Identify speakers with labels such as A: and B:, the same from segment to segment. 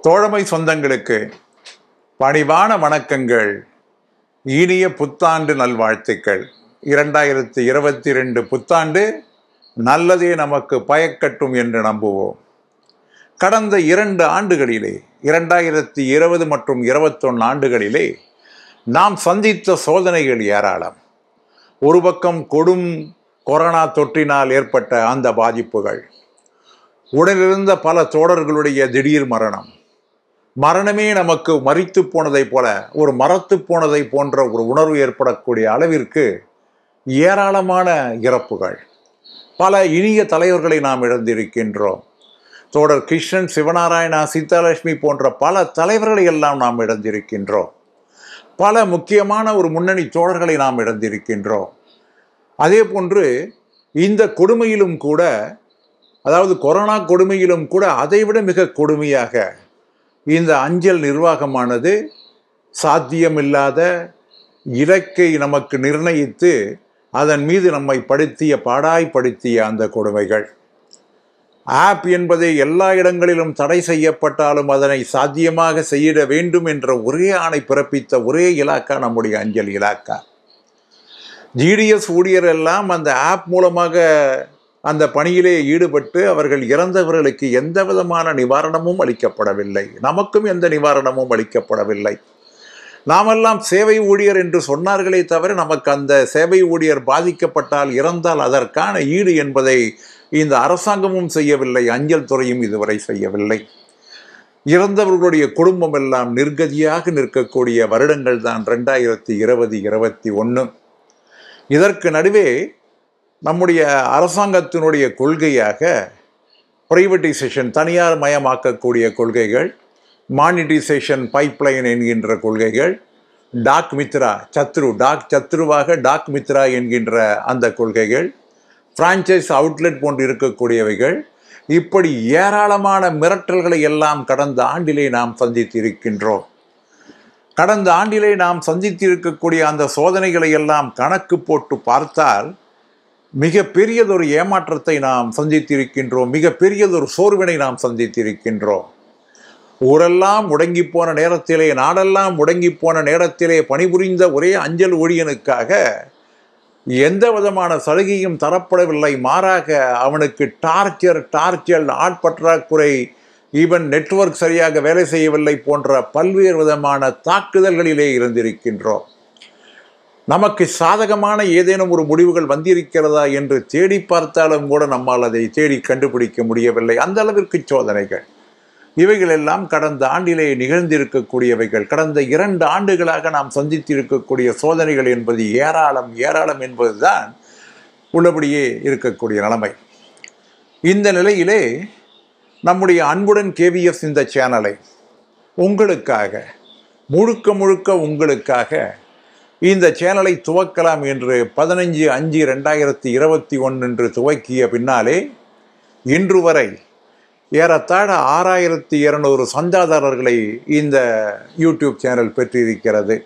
A: தோழமை சொந்தங்களுக்கு பணிவான வணக்கங்கள் இனிய புத்தாண்டு நல்வாழ்த்துக்கள் இரண்டாயிரத்தி இருபத்தி ரெண்டு புத்தாண்டு நல்லதே நமக்கு பயக்கட்டும் என்று நம்புவோம் கடந்த இரண்டு ஆண்டுகளிலே இரண்டாயிரத்தி இருபது மற்றும் இருபத்தொன்னு ஆண்டுகளிலே நாம் சந்தித்த சோதனைகள் ஏராளம் ஒரு பக்கம் கொடும் கொரோனா தொற்றினால் ஏற்பட்ட அந்த பாதிப்புகள் உடனிருந்த பல தோழர்களுடைய திடீர் மரணம் மரணமே நமக்கு மறித்து போனதைப் போல ஒரு மரத்து போனதை போன்ற ஒரு உணர்வு ஏற்படக்கூடிய அளவிற்கு ஏராளமான இறப்புகள் பல இனிய தலைவர்களை நாம் இழந்திருக்கின்றோம் தோடர் கிருஷ்ணன் சிவநாராயணா சீதாலட்சுமி போன்ற பல தலைவர்களை எல்லாம் நாம் இழந்திருக்கின்றோம் பல முக்கியமான ஒரு முன்னணி தோழர்களை நாம் இழந்திருக்கின்றோம் அதே போன்று இந்த கொடுமையிலும் கூட அதாவது கொரோனா கொடுமையிலும் கூட அதைவிட மிக கொடுமையாக இந்த அஞ்சல் நிர்வாகமானது சாத்தியமில்லாத இலக்கை நமக்கு நிர்ணயித்து அதன் மீது நம்மை படுத்திய பாடாய்படுத்திய அந்த கொடுமைகள் ஆப் என்பதை எல்லா இடங்களிலும் தடை செய்யப்பட்டாலும் அதனை சாத்தியமாக செய்யிட வேண்டும் என்ற ஒரே ஆணை பிறப்பித்த ஒரே இலாக்கா நம்முடைய அஞ்சல் இலாக்கா ஜிடிஎஸ் ஊழியர் எல்லாம் அந்த ஆப் மூலமாக அந்த பணியிலே ஈடுபட்டு அவர்கள் இறந்தவர்களுக்கு எந்த விதமான நிவாரணமும் அளிக்கப்படவில்லை நமக்கும் எந்த நிவாரணமும் அளிக்கப்படவில்லை நாமெல்லாம் சேவை ஊழியர் என்று சொன்னார்களே தவிர நமக்கு அந்த சேவை ஊழியர் பாதிக்கப்பட்டால் இறந்தால் அதற்கான ஈடு என்பதை இந்த அரசாங்கமும் செய்யவில்லை அஞ்சல் துறையும் இதுவரை செய்யவில்லை இறந்தவர்களுடைய குடும்பம் எல்லாம் நிர்கதியாக நிற்கக்கூடிய வருடங்கள் தான் ரெண்டாயிரத்தி இருபது இருபத்தி ஒன்று இதற்கு நடுவே நம்முடைய அரசாங்கத்தினுடைய கொள்கையாக பிரைவேட்டைசேஷன் தனியார் மயமாக்கக்கூடிய கொள்கைகள் மானிட்டைசேஷன் பைப்லைன் என்கின்ற கொள்கைகள் டாக் மித்ரா சத்ரு டாக் சத்ருவாக டாக் மித்ரா என்கின்ற அந்த கொள்கைகள் பிரான்ச்சைஸ் அவுட்லெட் போன்று இருக்கக்கூடியவைகள் இப்படி ஏராளமான மிரட்டல்களை எல்லாம் கடந்த ஆண்டிலே நாம் சந்தித்திருக்கின்றோம் கடந்த ஆண்டிலே நாம் சந்தித்திருக்கக்கூடிய அந்த சோதனைகளை எல்லாம் கணக்கு போட்டு பார்த்தால் மிக பெரியதொரு ஏமாற்றத்தை நாம் சந்தித்திருக்கின்றோம் மிக பெரியதொரு சோர்வினை நாம் சந்தித்திருக்கின்றோம் ஊரெல்லாம் முடங்கி போன நேரத்திலே நாடெல்லாம் முடங்கி போன நேரத்திலே பணிபுரிந்த ஒரே அஞ்சல் ஊழியனுக்காக எந்த விதமான சலுகையும் தரப்படவில்லை மாறாக அவனுக்கு டார்ச்சர் டார்ச்சர் ஆட்பற்றாக்குறை ஈவன் நெட்வொர்க் சரியாக வேலை செய்யவில்லை போன்ற பல்வேறு விதமான தாக்குதல்களிலே இருந்திருக்கின்றோம் நமக்கு சாதகமான ஏதேனும் ஒரு முடிவுகள் வந்திருக்கிறதா என்று தேடி பார்த்தாலும் கூட நம்மால் அதை தேடி கண்டுபிடிக்க முடியவில்லை அந்த அளவிற்கு சோதனைகள் இவைகள் எல்லாம் கடந்த ஆண்டிலே நிகழ்ந்திருக்கக்கூடியவைகள் கடந்த இரண்டு ஆண்டுகளாக நாம் சந்தித்திருக்கக்கூடிய சோதனைகள் என்பது ஏராளம் ஏராளம் என்பதுதான் உள்ளபடியே இருக்கக்கூடிய நிலைமை இந்த நிலையிலே நம்முடைய அன்புடன் கேவிஎஸ் இந்த சேனலை உங்களுக்காக முழுக்க முழுக்க உங்களுக்காக இந்த சேனலை துவக்கலாம் என்று பதினஞ்சு அஞ்சு ரெண்டாயிரத்தி இருபத்தி ஒன்று என்று துவக்கிய பின்னாலே இன்று வரை ஏறத்தாழ ஆறாயிரத்தி இருநூறு சந்தாதாரர்களை இந்த யூடியூப் சேனல் பெற்றிருக்கிறது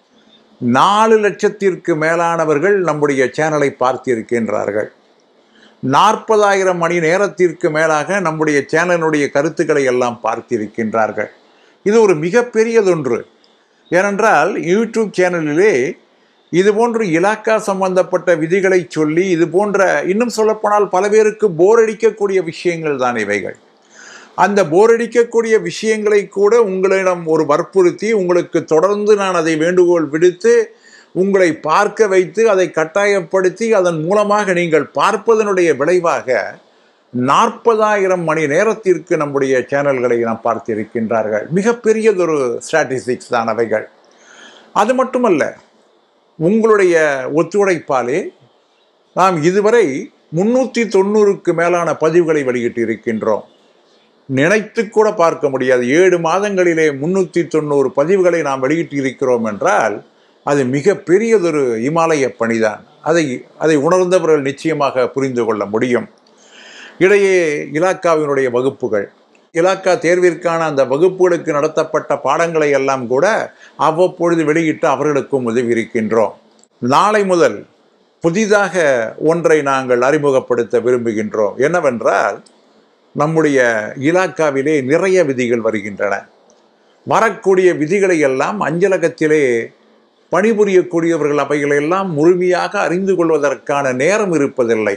A: நாலு லட்சத்திற்கு மேலானவர்கள் நம்முடைய சேனலை பார்த்திருக்கின்றார்கள் நாற்பதாயிரம் மணி நேரத்திற்கு மேலாக நம்முடைய சேனலுடைய கருத்துக்களை எல்லாம் பார்த்திருக்கின்றார்கள் இது ஒரு மிகப்பெரியதொன்று ஏனென்றால் யூடியூப் சேனலிலே இது போன்று இலாக்கா சம்பந்தப்பட்ட விதிகளை சொல்லி இது போன்ற இன்னும் சொல்லப்போனால் பல பேருக்கு போர் அடிக்கக்கூடிய விஷயங்கள் தான் இவைகள் அந்த போர் அடிக்கக்கூடிய விஷயங்களை கூட உங்களிடம் ஒரு வற்புறுத்தி உங்களுக்கு தொடர்ந்து நான் அதை வேண்டுகோள் விடுத்து உங்களை பார்க்க வைத்து அதை கட்டாயப்படுத்தி அதன் மூலமாக நீங்கள் பார்ப்பதனுடைய விளைவாக நாற்பதாயிரம் மணி நேரத்திற்கு நம்முடைய சேனல்களை நாம் பார்த்திருக்கின்றார்கள் மிகப்பெரியதொரு ஸ்டாட்டிஸ்டிக்ஸ் தான் அவைகள் அது மட்டுமல்ல உங்களுடைய ஒத்துழைப்பாலே நாம் இதுவரை முன்னூற்றி தொண்ணூறுக்கு மேலான பதிவுகளை வெளியிட்டு இருக்கின்றோம் நினைத்து கூட பார்க்க முடியாது ஏழு மாதங்களிலே முன்னூற்றி தொண்ணூறு பதிவுகளை நாம் வெளியிட்டு இருக்கிறோம் என்றால் அது மிக பெரியதொரு இமாலய பணிதான் அதை அதை உணர்ந்தவர்கள் நிச்சயமாக புரிந்து கொள்ள முடியும் இடையே இலாக்காவினுடைய வகுப்புகள் இலாக்கா தேர்விற்கான அந்த வகுப்புகளுக்கு நடத்தப்பட்ட பாடங்களை எல்லாம் கூட அவ்வப்பொழுது வெளியிட்டு அவர்களுக்கும் உதவி இருக்கின்றோம் நாளை முதல் புதிதாக ஒன்றை நாங்கள் அறிமுகப்படுத்த விரும்புகின்றோம் என்னவென்றால் நம்முடைய இலாக்காவிலே நிறைய விதிகள் வருகின்றன வரக்கூடிய விதிகளை எல்லாம் அஞ்சலகத்திலே பணிபுரியக்கூடியவர்கள் அவைகளெல்லாம் முழுமையாக அறிந்து கொள்வதற்கான நேரம் இருப்பதில்லை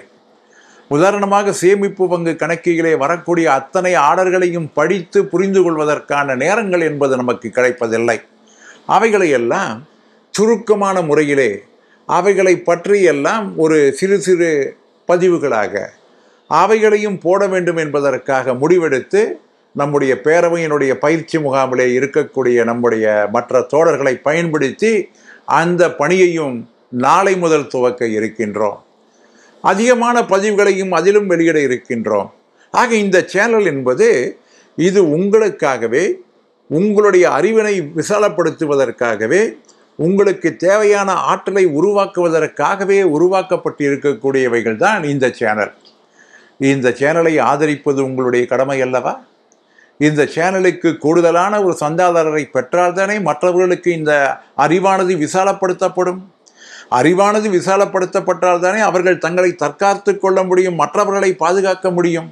A: உதாரணமாக சேமிப்பு பங்கு கணக்கிலே வரக்கூடிய அத்தனை ஆர்டர்களையும் படித்து புரிந்து கொள்வதற்கான நேரங்கள் என்பது நமக்கு கிடைப்பதில்லை அவைகளை எல்லாம் சுருக்கமான முறையிலே அவைகளை பற்றி எல்லாம் ஒரு சிறு சிறு பதிவுகளாக அவைகளையும் போட வேண்டும் என்பதற்காக முடிவெடுத்து நம்முடைய பேரவையினுடைய பயிற்சி முகாமிலே இருக்கக்கூடிய நம்முடைய மற்ற தோழர்களை பயன்படுத்தி அந்த பணியையும் நாளை முதல் துவக்க இருக்கின்றோம் அதிகமான பதிவுகளையும் அதிலும் வெளியிட இருக்கின்றோம் ஆக இந்த சேனல் என்பது இது உங்களுக்காகவே உங்களுடைய அறிவினை விசாலப்படுத்துவதற்காகவே உங்களுக்கு தேவையான ஆற்றலை உருவாக்குவதற்காகவே உருவாக்கப்பட்டு இருக்கக்கூடியவைகள் தான் இந்த சேனல் இந்த சேனலை ஆதரிப்பது உங்களுடைய கடமை அல்லவா இந்த சேனலுக்கு கூடுதலான ஒரு சந்தாதாரரை பெற்றால்தானே மற்றவர்களுக்கு இந்த அறிவானது விசாலப்படுத்தப்படும் அறிவானது விசாலப்படுத்தப்பட்டால் தானே அவர்கள் தங்களை தற்காத்து கொள்ள முடியும் மற்றவர்களை பாதுகாக்க முடியும்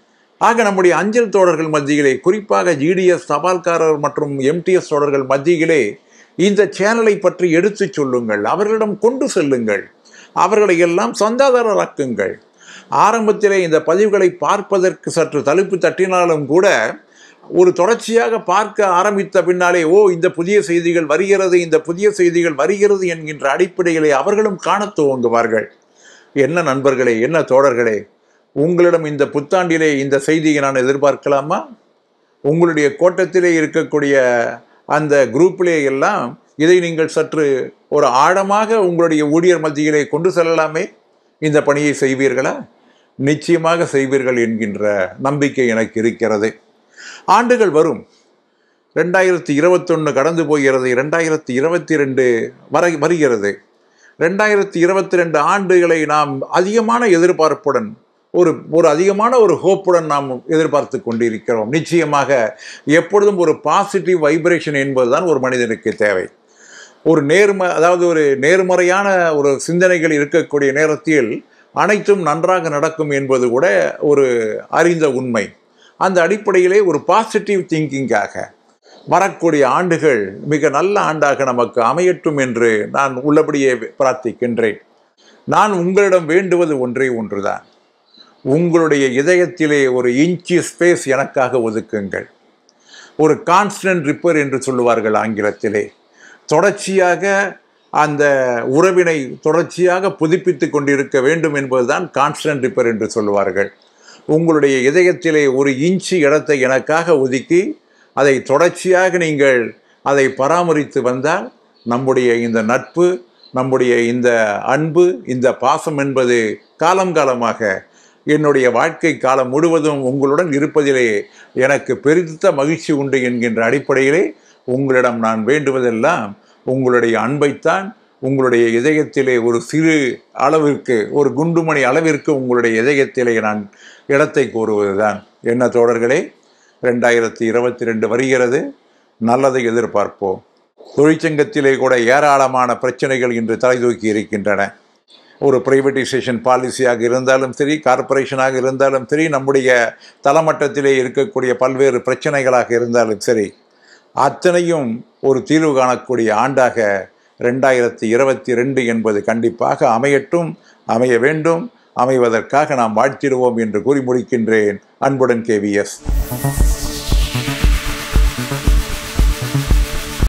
A: ஆக நம்முடைய அஞ்சல் தோழர்கள் மத்தியிலே குறிப்பாக ஜிடிஎஸ் தபால்காரர் மற்றும் எம்டிஎஸ் தோழர்கள் மத்தியிலே இந்த சேனலை பற்றி எடுத்துச் சொல்லுங்கள் அவர்களிடம் கொண்டு செல்லுங்கள் அவர்களை எல்லாம் சந்தாதாரராக்குங்கள் ஆரம்பத்திலே இந்த பதிவுகளை பார்ப்பதற்கு சற்று தழுப்பு தட்டினாலும் கூட ஒரு தொடர்ச்சியாக பார்க்க ஆரம்பித்த பின்னாலே ஓ இந்த புதிய செய்திகள் வருகிறது இந்த புதிய செய்திகள் வருகிறது என்கின்ற அடிப்படையிலே அவர்களும் காணத் துவங்குவார்கள் என்ன நண்பர்களே என்ன தோழர்களே உங்களிடம் இந்த புத்தாண்டிலே இந்த செய்தியை நான் எதிர்பார்க்கலாமா உங்களுடைய கோட்டத்திலே இருக்கக்கூடிய அந்த குரூப்பிலே எல்லாம் இதை நீங்கள் சற்று ஒரு ஆழமாக உங்களுடைய ஊழியர் மத்தியிலே கொண்டு செல்லலாமே இந்த பணியை செய்வீர்களா நிச்சயமாக செய்வீர்கள் என்கின்ற நம்பிக்கை எனக்கு இருக்கிறது ஆண்டுகள் வரும் ரெண்டாயிரத்தி இருபத்தொன்று கடந்து போகிறது ரெண்டாயிரத்தி இருபத்தி ரெண்டு வர வருகிறது ரெண்டாயிரத்தி இருபத்தி ரெண்டு ஆண்டுகளை நாம் அதிகமான எதிர்பார்ப்புடன் ஒரு ஒரு அதிகமான ஒரு ஹோப்புடன் நாம் எதிர்பார்த்து கொண்டிருக்கிறோம் நிச்சயமாக எப்பொழுதும் ஒரு பாசிட்டிவ் வைப்ரேஷன் என்பதுதான் ஒரு மனிதனுக்கு தேவை ஒரு நேர்ம அதாவது ஒரு நேர்மறையான ஒரு சிந்தனைகள் இருக்கக்கூடிய நேரத்தில் அனைத்தும் நன்றாக நடக்கும் என்பது கூட ஒரு அறிந்த உண்மை அந்த அடிப்படையிலே ஒரு பாசிட்டிவ் திங்கிங்காக வரக்கூடிய ஆண்டுகள் மிக நல்ல ஆண்டாக நமக்கு அமையட்டும் என்று நான் உள்ளபடியே பிரார்த்திக்கின்றேன் நான் உங்களிடம் வேண்டுவது ஒன்றே ஒன்றுதான் உங்களுடைய இதயத்திலே ஒரு இன்ச்சி ஸ்பேஸ் எனக்காக ஒதுக்குங்கள் ஒரு கான்ஸ்டன்ட் ரிப்பர் என்று சொல்லுவார்கள் ஆங்கிலத்திலே தொடர்ச்சியாக அந்த உறவினை தொடர்ச்சியாக புதுப்பித்து கொண்டிருக்க வேண்டும் என்பதுதான் கான்ஸ்டன்ட் ரிப்பர் என்று சொல்லுவார்கள் உங்களுடைய இதயத்திலே ஒரு இன்ச்சு இடத்தை எனக்காக ஒதுக்கி அதை தொடர்ச்சியாக நீங்கள் அதை பராமரித்து வந்தால் நம்முடைய இந்த நட்பு நம்முடைய இந்த அன்பு இந்த பாசம் என்பது காலம் காலமாக என்னுடைய வாழ்க்கை காலம் முழுவதும் உங்களுடன் இருப்பதிலே எனக்கு பெருத்த மகிழ்ச்சி உண்டு என்கின்ற அடிப்படையிலே உங்களிடம் நான் வேண்டுவதெல்லாம் உங்களுடைய அன்பைத்தான் உங்களுடைய இதயத்திலே ஒரு சிறு அளவிற்கு ஒரு குண்டுமணி அளவிற்கு உங்களுடைய இதயத்திலே நான் இடத்தை கோருவதுதான் என்ன தோழர்களே ரெண்டாயிரத்தி இருபத்தி ரெண்டு வருகிறது நல்லதை எதிர்பார்ப்போம் தொழிற்சங்கத்திலே கூட ஏராளமான பிரச்சனைகள் இன்று தலை தூக்கி இருக்கின்றன ஒரு பிரைவேட்டைசேஷன் பாலிசியாக இருந்தாலும் சரி கார்ப்பரேஷனாக இருந்தாலும் சரி நம்முடைய தளமட்டத்திலே இருக்கக்கூடிய பல்வேறு பிரச்சனைகளாக இருந்தாலும் சரி அத்தனையும் ஒரு தீர்வு காணக்கூடிய ஆண்டாக ரெண்டாயிரத்தி இருபத்தி ரெண்டு என்பது கண்டிப்பாக அமையட்டும் அமைய வேண்டும் அமைவதற்காக நாம் வாழ்த்திடுவோம் என்று கூறி முடிக்கின்றேன் அன்புடன் கேவிஎஸ்